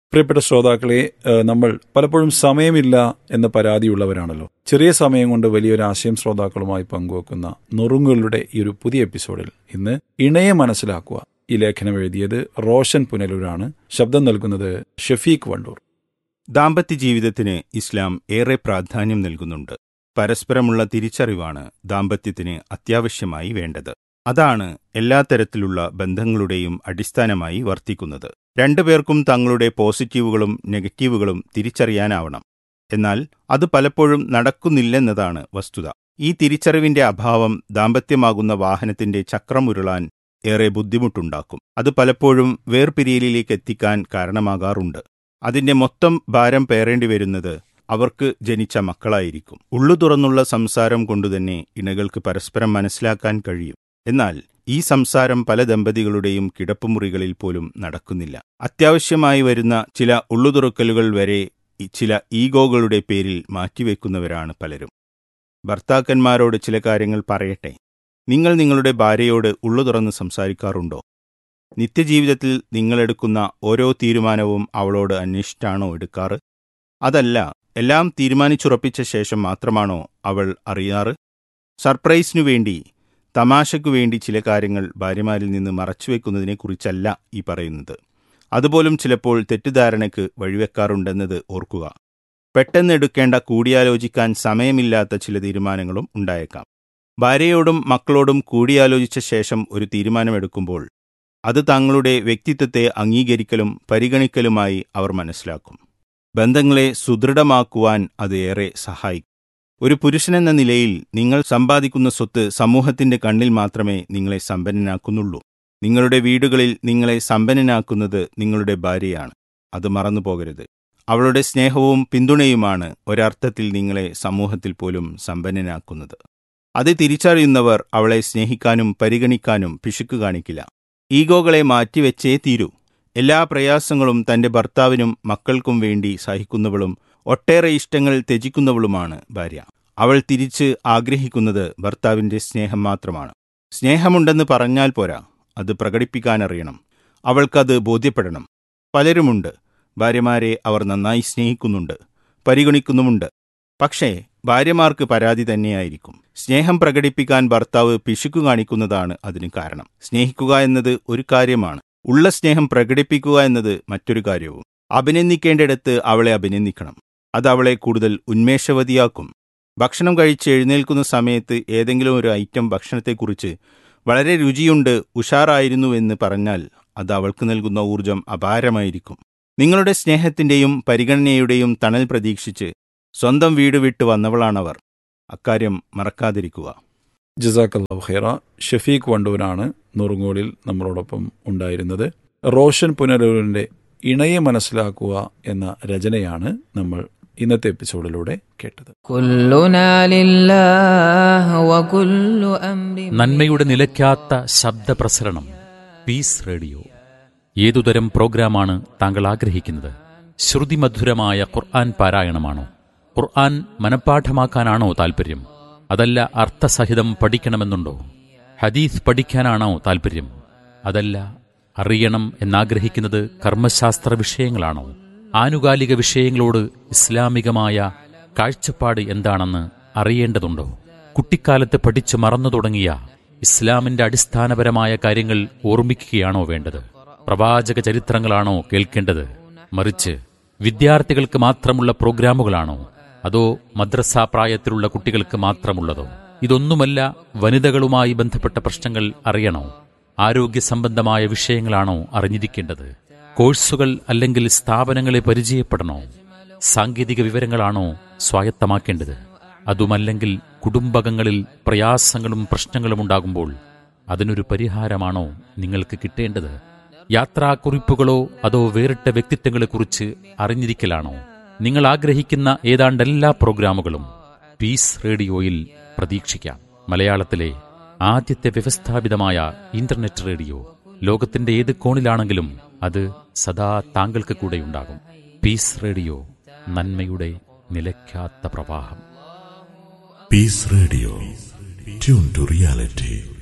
പ്രിയപ്പെട്ട ശ്രോതാക്കളെ ഏഹ്, നമ്മൾ പലപ്പോഴും സമയമില്ല എന്ന പരാതിയുള്ളവരാണല്ലോ ചെറിയ സമയം കൊണ്ട് വലിയൊരു ആശയം ശ്രോതാക്കളുമായി പങ്കുവെക്കുന്ന നുറുങ്ങുകളുടെ ഈ ഒരു പുതിയ എപ്പിസോഡിൽ ഇന്ന് ഇണയെ മനസ്സിലാക്കുക ഈ ലേഖനം എഴുതിയത് റോഷൻ പുനലൂരാണ് ശബ്ദം നൽകുന്നത് ഷഫീഖ് വണ്ടൂർ ദാമ്പത്യ ജീവിതത്തിന് ഇസ്ലാം ഏറെ പ്രാധാന്യം നൽകുന്നുണ്ട് പരസ്പരമുള്ള തിരിച്ചറിവാണ് ദാമ്പത്യത്തിന് അത്യാവശ്യമായി വേണ്ടത് അതാണ് എല്ലാ തരത്തിലുള്ള ബന്ധങ്ങളുടെയും അടിസ്ഥാനമായി വർത്തിക്കുന്നത് രണ്ടുപേർക്കും തങ്ങളുടെ പോസിറ്റീവുകളും നെഗറ്റീവുകളും തിരിച്ചറിയാനാവണം എന്നാൽ അത് പലപ്പോഴും നടക്കുന്നില്ലെന്നതാണ് വസ്തുത ഈ തിരിച്ചറിവിന്റെ അഭാവം ദാമ്പത്യമാകുന്ന വാഹനത്തിന്റെ ചക്രമുരുളാൻ ഏറെ ബുദ്ധിമുട്ടുണ്ടാക്കും അത് പലപ്പോഴും വേർപിരിയലിലേക്ക് എത്തിക്കാൻ കാരണമാകാറുണ്ട് അതിന്റെ മൊത്തം ഭാരം പേറേണ്ടി വരുന്നത് അവർക്ക് ജനിച്ച മക്കളായിരിക്കും ഉള്ളു തുറന്നുള്ള സംസാരം കൊണ്ടുതന്നെ ഇണകൾക്ക് പരസ്പരം മനസ്സിലാക്കാൻ കഴിയും എന്നാൽ ഈ സംസാരം പല ദമ്പതികളുടെയും കിടപ്പുമുറികളിൽ പോലും നടക്കുന്നില്ല അത്യാവശ്യമായി വരുന്ന ചില ഉള്ളുതുറക്കലുകൾ വരെ ഈ ചില ഈഗോകളുടെ പേരിൽ മാറ്റിവെക്കുന്നവരാണ് പലരും ഭർത്താക്കന്മാരോട് ചില കാര്യങ്ങൾ പറയട്ടെ നിങ്ങൾ നിങ്ങളുടെ ഭാര്യയോട് ഉള്ളു തുറന്ന് സംസാരിക്കാറുണ്ടോ നിത്യജീവിതത്തിൽ നിങ്ങളെടുക്കുന്ന ഓരോ തീരുമാനവും അവളോട് അന്വേഷിച്ചാണോ എടുക്കാറ് അതല്ല എല്ലാം തീരുമാനിച്ചുറപ്പിച്ച ശേഷം മാത്രമാണോ അവൾ അറിയാറ് സർപ്രൈസിനു വേണ്ടി തമാശയ്ക്കു വേണ്ടി ചില കാര്യങ്ങൾ ഭാര്യമാരിൽ നിന്ന് മറച്ചുവെക്കുന്നതിനെക്കുറിച്ചല്ല ഈ പറയുന്നത് അതുപോലും ചിലപ്പോൾ തെറ്റിദ്ധാരണയ്ക്ക് വഴിവെക്കാറുണ്ടെന്നത് ഓർക്കുക പെട്ടെന്ന് എടുക്കേണ്ട കൂടിയാലോചിക്കാൻ സമയമില്ലാത്ത ചില തീരുമാനങ്ങളും ഉണ്ടായേക്കാം ഭാര്യയോടും മക്കളോടും കൂടിയാലോചിച്ച ശേഷം ഒരു തീരുമാനമെടുക്കുമ്പോൾ അത് തങ്ങളുടെ വ്യക്തിത്വത്തെ അംഗീകരിക്കലും പരിഗണിക്കലുമായി അവർ മനസ്സിലാക്കും ബന്ധങ്ങളെ സുദൃഢമാക്കുവാൻ അത് ഏറെ സഹായിക്കും ഒരു പുരുഷനെന്ന നിലയിൽ നിങ്ങൾ സമ്പാദിക്കുന്ന സ്വത്ത് സമൂഹത്തിന്റെ കണ്ണിൽ മാത്രമേ നിങ്ങളെ സമ്പന്നനാക്കുന്നുള്ളൂ നിങ്ങളുടെ വീടുകളിൽ നിങ്ങളെ സമ്പന്നനാക്കുന്നത് നിങ്ങളുടെ ഭാര്യയാണ് അത് മറന്നു പോകരുത് അവളുടെ സ്നേഹവും പിന്തുണയുമാണ് ഒരർത്ഥത്തിൽ നിങ്ങളെ സമൂഹത്തിൽ പോലും സമ്പന്നനാക്കുന്നത് അത് തിരിച്ചറിയുന്നവർ അവളെ സ്നേഹിക്കാനും പരിഗണിക്കാനും പിശുക്ക് കാണിക്കില്ല ഈഗോകളെ മാറ്റിവെച്ചേ തീരൂ എല്ലാ പ്രയാസങ്ങളും തന്റെ ഭർത്താവിനും മക്കൾക്കും വേണ്ടി സഹിക്കുന്നവളും ഒട്ടേറെ ഇഷ്ടങ്ങൾ ത്യജിക്കുന്നവളുമാണ് ഭാര്യ അവൾ തിരിച്ച് ആഗ്രഹിക്കുന്നത് ഭർത്താവിന്റെ സ്നേഹം മാത്രമാണ് സ്നേഹമുണ്ടെന്ന് പറഞ്ഞാൽ പോരാ അത് പ്രകടിപ്പിക്കാനറിയണം അവൾക്കത് ബോധ്യപ്പെടണം പലരുമുണ്ട് ഭാര്യമാരെ അവർ നന്നായി സ്നേഹിക്കുന്നുണ്ട് പരിഗണിക്കുന്നുമുണ്ട് പക്ഷേ ഭാര്യമാർക്ക് പരാതി തന്നെയായിരിക്കും സ്നേഹം പ്രകടിപ്പിക്കാൻ ഭർത്താവ് പിശുക്കു കാണിക്കുന്നതാണ് അതിന് കാരണം സ്നേഹിക്കുക എന്നത് ഒരു കാര്യമാണ് ഉള്ള സ്നേഹം പ്രകടിപ്പിക്കുക എന്നത് മറ്റൊരു കാര്യവും അഭിനന്ദിക്കേണ്ടിടത്ത് അവളെ അഭിനന്ദിക്കണം അത് അവളെ കൂടുതൽ ഉന്മേഷവതിയാക്കും ഭക്ഷണം കഴിച്ച് എഴുന്നേൽക്കുന്ന സമയത്ത് ഏതെങ്കിലും ഒരു ഐറ്റം ഭക്ഷണത്തെക്കുറിച്ച് വളരെ രുചിയുണ്ട് ഉഷാറായിരുന്നുവെന്ന് പറഞ്ഞാൽ അത് അവൾക്ക് നൽകുന്ന ഊർജം അപാരമായിരിക്കും നിങ്ങളുടെ സ്നേഹത്തിന്റെയും പരിഗണനയുടെയും തണൽ പ്രതീക്ഷിച്ച് സ്വന്തം വീട് വിട്ട് വന്നവളാണവർ അക്കാര്യം മറക്കാതിരിക്കുക ജസാഖല്ലാഹു ഖൈറ ഷഫീഖ് വണ്ടൂരാണ് നുറുങ്ങോളിൽ നമ്മളോടൊപ്പം ഉണ്ടായിരുന്നത് റോഷൻ പുനലൂരിന്റെ ഇണയെ മനസ്സിലാക്കുക എന്ന രചനയാണ് നമ്മൾ ഇന്നത്തെ എപ്പിസോഡിലൂടെ കേട്ടത് كلنا لله وكل أمر നന്മയുടെ നിലയ്ക്കാത്ത ശബ്ദപ്രസരണം പീസ് റേഡിയോ ഏതുതരം പ്രോഗ്രാമാണ് താങ്കൾ ആഗ്രഹിക്കുന്നത് ശ്രുതിമധുരമായ ഖുർആൻ പാരായണമാണോ ഖുർആൻ മനഃപ്പാഠമാക്കാനാണോ താൽപ്പര്യം അതല്ല അർത്ഥസഹിതം പഠിക്കണമെന്നുണ്ടോ ഹദീസ് പഠിക്കാനാണോ താൽപ്പര്യം അതല്ല അറിയണം എന്നാഗ്രഹിക്കുന്നത് കർമ്മശാസ്ത്ര വിഷയങ്ങളാണോ ആനുകാലിക വിഷയങ്ങളോട് ഇസ്ലാമികമായ കാഴ്ചപ്പാട് എന്താണെന്ന് അറിയേണ്ടതുണ്ടോ കുട്ടിക്കാലത്ത് പഠിച്ചു മറന്നു തുടങ്ങിയ ഇസ്ലാമിന്റെ അടിസ്ഥാനപരമായ കാര്യങ്ങൾ ഓർമ്മിക്കുകയാണോ വേണ്ടത് പ്രവാചക ചരിത്രങ്ങളാണോ കേൾക്കേണ്ടത് മറിച്ച് വിദ്യാർത്ഥികൾക്ക് മാത്രമുള്ള പ്രോഗ്രാമുകളാണോ അതോ മദ്രസ പ്രായത്തിലുള്ള കുട്ടികൾക്ക് മാത്രമുള്ളതോ ഇതൊന്നുമല്ല വനിതകളുമായി ബന്ധപ്പെട്ട പ്രശ്നങ്ങൾ അറിയണോ ആരോഗ്യ സംബന്ധമായ വിഷയങ്ങളാണോ അറിഞ്ഞിരിക്കേണ്ടത് കോഴ്സുകൾ അല്ലെങ്കിൽ സ്ഥാപനങ്ങളെ പരിചയപ്പെടണോ സാങ്കേതിക വിവരങ്ങളാണോ സ്വായത്തമാക്കേണ്ടത് അതുമല്ലെങ്കിൽ കുടുംബകങ്ങളിൽ പ്രയാസങ്ങളും പ്രശ്നങ്ങളും ഉണ്ടാകുമ്പോൾ അതിനൊരു പരിഹാരമാണോ നിങ്ങൾക്ക് കിട്ടേണ്ടത് യാത്രാക്കുറിപ്പുകളോ അതോ വേറിട്ട വ്യക്തിത്വങ്ങളെക്കുറിച്ച് അറിഞ്ഞിരിക്കലാണോ നിങ്ങൾ ആഗ്രഹിക്കുന്ന ഏതാണ്ട് എല്ലാ പ്രോഗ്രാമുകളും പീസ് റേഡിയോയിൽ പ്രതീക്ഷിക്കാം മലയാളത്തിലെ ആദ്യത്തെ വ്യവസ്ഥാപിതമായ ഇന്റർനെറ്റ് റേഡിയോ ലോകത്തിന്റെ ഏത് കോണിലാണെങ്കിലും അത് സദാ താങ്കൾക്ക് കൂടെയുണ്ടാകും പീസ് റേഡിയോ നന്മയുടെ നിലയ്ക്കാത്ത പ്രവാഹം Peace Radio. Tune to reality.